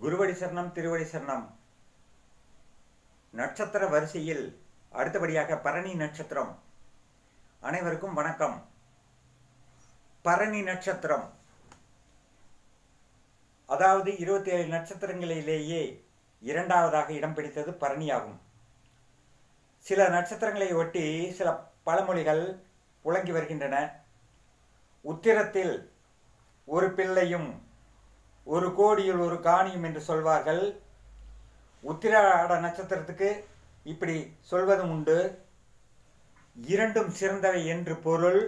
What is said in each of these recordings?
குருவடி சரணம் திருவடி சரணம் நட்சத்திர வரிசையில் அடுத்தபடியாக பரணி நட்சத்திரம் அனைவருக்கும் வணக்கம் பரணி நட்சத்திரம் அதாவது இருபத்தி ஏழு நட்சத்திரங்களிலேயே இரண்டாவதாக இடம் பிடித்தது பரணியாகும் சில நட்சத்திரங்களை ஒட்டி சில பழமொழிகள் புழங்கி வருகின்றன உத்திரத்தில் ஒரு பிள்ளையும் ஒரு கோடியில் ஒரு காணியும் என்று சொல்வார்கள் உத்திராட நட்சத்திரத்துக்கு இப்படி சொல்வதும் உண்டு இரண்டும் சிறந்தவை என்று பொருள்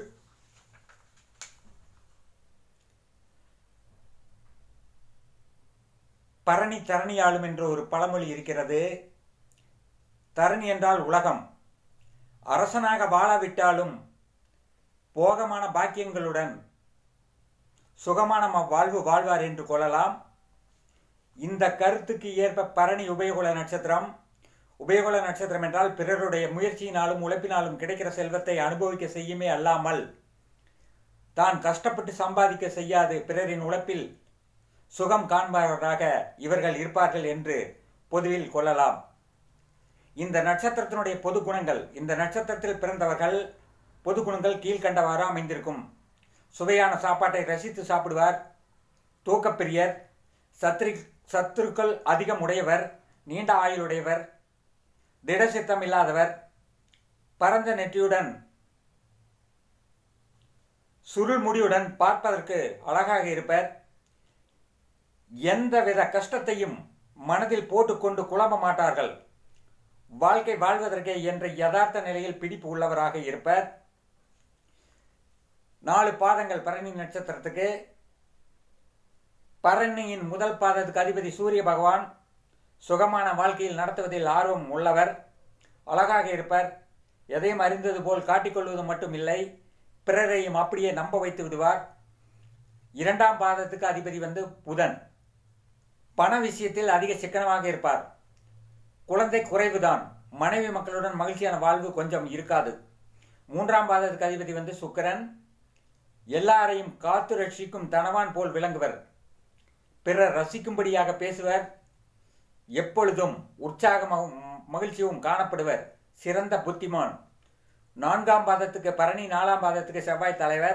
பரணி தரணி ஆளும் என்ற ஒரு பழமொழி இருக்கிறது தரணி என்றால் உலகம் அரசனாக வாழாவிட்டாலும் போகமான பாக்கியங்களுடன் சுகமான வாழ்வு வாழ்வார் என்று கொள்ளலாம் இந்த கருத்துக்கு ஏற்ப பரணி உபயகுல நட்சத்திரம் உபயகுல நட்சத்திரம் என்றால் பிறருடைய முயற்சியினாலும் உழைப்பினாலும் கிடைக்கிற செல்வத்தை அனுபவிக்க செய்யுமே அல்லாமல் தான் கஷ்டப்பட்டு சம்பாதிக்க செய்யாது பிறரின் உழைப்பில் சுகம் காண்பவராக இவர்கள் இருப்பார்கள் என்று பொதுவில் கொள்ளலாம் இந்த நட்சத்திரத்தினுடைய பொது குணங்கள் இந்த நட்சத்திரத்தில் பிறந்தவர்கள் பொது குணங்கள் கீழ்கண்டவாறு அமைந்திருக்கும் சுவையான சாப்பாட்டை ரசித்து சாப்பிடுவார் தூக்கப்பிரியர் சத்ரி சத்துருக்கள் அதிகம் உடையவர் நீண்ட ஆயுளுடையவர் திடசித்தம் இல்லாதவர் பரந்த நெற்றியுடன் சுருள் முடியுடன் பார்ப்பதற்கு அழகாக இருப்பர் எந்தவித கஷ்டத்தையும் மனதில் போட்டுக்கொண்டு குழம்ப மாட்டார்கள் வாழ்க்கை வாழ்வதற்கே என்ற யதார்த்த நிலையில் பிடிப்பு உள்ளவராக இருப்பர் நாலு பாதங்கள் பரணி நட்சத்திரத்துக்கு பரணியின் முதல் பாதத்துக்கு அதிபதி சூரிய பகவான் சுகமான வாழ்க்கையில் நடத்துவதில் ஆர்வம் உள்ளவர் அழகாக இருப்பர் எதையும் அறிந்தது போல் காட்டிக்கொள்வது மட்டும் இல்லை பிறரையும் அப்படியே நம்ப வைத்து விடுவார் இரண்டாம் பாதத்துக்கு அதிபதி வந்து புதன் பண விஷயத்தில் அதிக சிக்கனமாக இருப்பார் குழந்தை குறைவுதான் மனைவி மக்களுடன் மகிழ்ச்சியான வாழ்வு கொஞ்சம் இருக்காது மூன்றாம் பாதத்துக்கு அதிபதி வந்து சுக்கரன் எல்லாரையும் காத்து ரட்சிக்கும் தனவான் போல் விளங்குவர் பிறர் ரசிக்கும்படியாக பேசுவர் எப்பொழுதும் உற்சாகமாகவும் மகிழ்ச்சியும் காணப்படுவர் சிறந்த புத்திமான் நான்காம் பாதத்துக்கு பரணி நாலாம் பாதத்துக்கு செவ்வாய் தலைவர்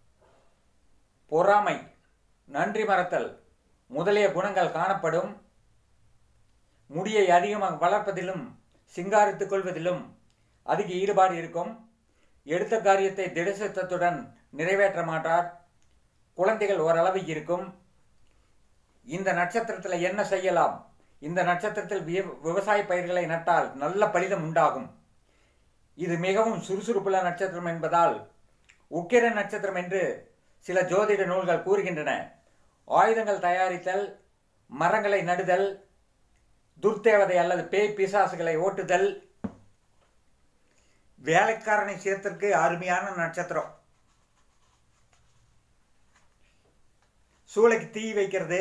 பொறாமை நன்றி மறத்தல் முதலிய குணங்கள் காணப்படும் முடியை அதிகமாக வளர்ப்பதிலும் சிங்காரித்துக் கொள்வதிலும் அதிக ஈடுபாடு இருக்கும் எடுத்த காரியத்தை திடசித்தத்துடன் நிறைவேற்ற மாட்டார் குழந்தைகள் ஓரளவு இருக்கும் இந்த நட்சத்திரத்தில் என்ன செய்யலாம் இந்த நட்சத்திரத்தில் விவசாய பயிர்களை நட்டால் நல்ல பலிதம் உண்டாகும் இது மிகவும் சுறுசுறுப்புள்ள நட்சத்திரம் என்பதால் உக்கிர நட்சத்திரம் என்று சில ஜோதிட நூல்கள் கூறுகின்றன ஆயுதங்கள் தயாரித்தல் மரங்களை நடுதல் துர்த்தேவதை அல்லது பேய் பிசாசுகளை ஓட்டுதல் வேலைக்காரனை சேர்த்திற்கு அருமையான நட்சத்திரம் சூளைக்கு தீ வைக்கிறது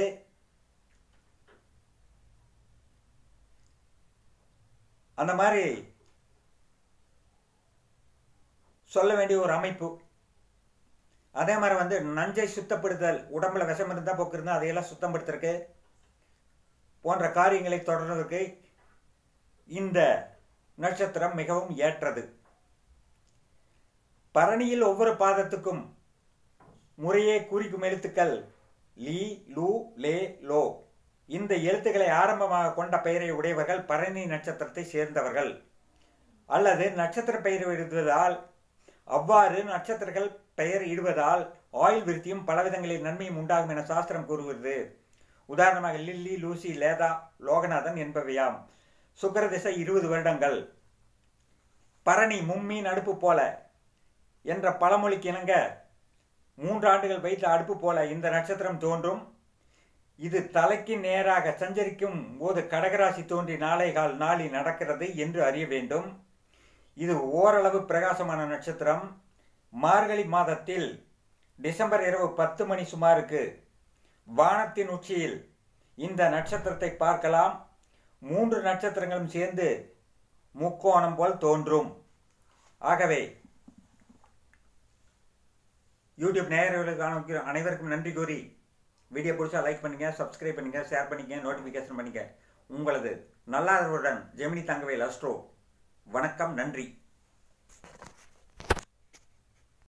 அந்த மாதிரி சொல்ல வேண்டிய ஒரு அமைப்பு அதே மாதிரி வந்து நஞ்சை சுத்தப்படுத்தல் உடம்புல விஷம் இருந்தால் போக்கு இருந்தால் அதையெல்லாம் சுத்தப்படுத்துறதுக்கு போன்ற காரியங்களை தொடர்றதுக்கு இந்த நட்சத்திரம் மிகவும் ஏற்றது பரணியில் ஒவ்வொரு பாதத்துக்கும் முறையே குறிக்கும் எழுத்துக்கள் லீ லூ லே லோ இந்த எழுத்துக்களை ஆரம்பமாக கொண்ட பெயரை உடையவர்கள் பரணி நட்சத்திரத்தை சேர்ந்தவர்கள் அல்லது நட்சத்திர பெயர் எழுதுவதால் அவ்வாறு நட்சத்திரங்கள் பெயர் இடுவதால் ஆயுள் விருத்தியும் பலவிதங்களில் நன்மையும் உண்டாகும் என சாஸ்திரம் கூறுகிறது உதாரணமாக லில்லி லூசி லேதா லோகநாதன் என்பவையாம் சுக்கர திசை இருபது வருடங்கள் பரணி மும்மீன் அடுப்பு போல என்ற பழமொழிக்கு இணங்க மூன்று ஆண்டுகள் வைத்த அடுப்பு போல இந்த நட்சத்திரம் தோன்றும் இது தலைக்கு நேராக சஞ்சரிக்கும் போது கடகராசி தோன்றி நாளை கால் நாளி நடக்கிறது என்று அறிய வேண்டும் இது ஓரளவு பிரகாசமான நட்சத்திரம் மார்கழி மாதத்தில் டிசம்பர் இரவு பத்து மணி சுமாருக்கு வானத்தின் உச்சியில் இந்த நட்சத்திரத்தை பார்க்கலாம் மூன்று நட்சத்திரங்களும் சேர்ந்து முக்கோணம் போல் தோன்றும் ஆகவே யூடியூப் நேயர்களுக்கான அனைவருக்கும் நன்றி கூறி வீடியோ பிடிச்சா லைக் பண்ணுங்க சப்ஸ்கிரைப் பண்ணுங்க ஷேர் பண்ணிக்க நோட்டிஃபிகேஷன் பண்ணிக்க உங்களது நல்லாதவருடன் ஜெமினி தங்கவேல் அஸ்ட்ரோ வணக்கம் நன்றி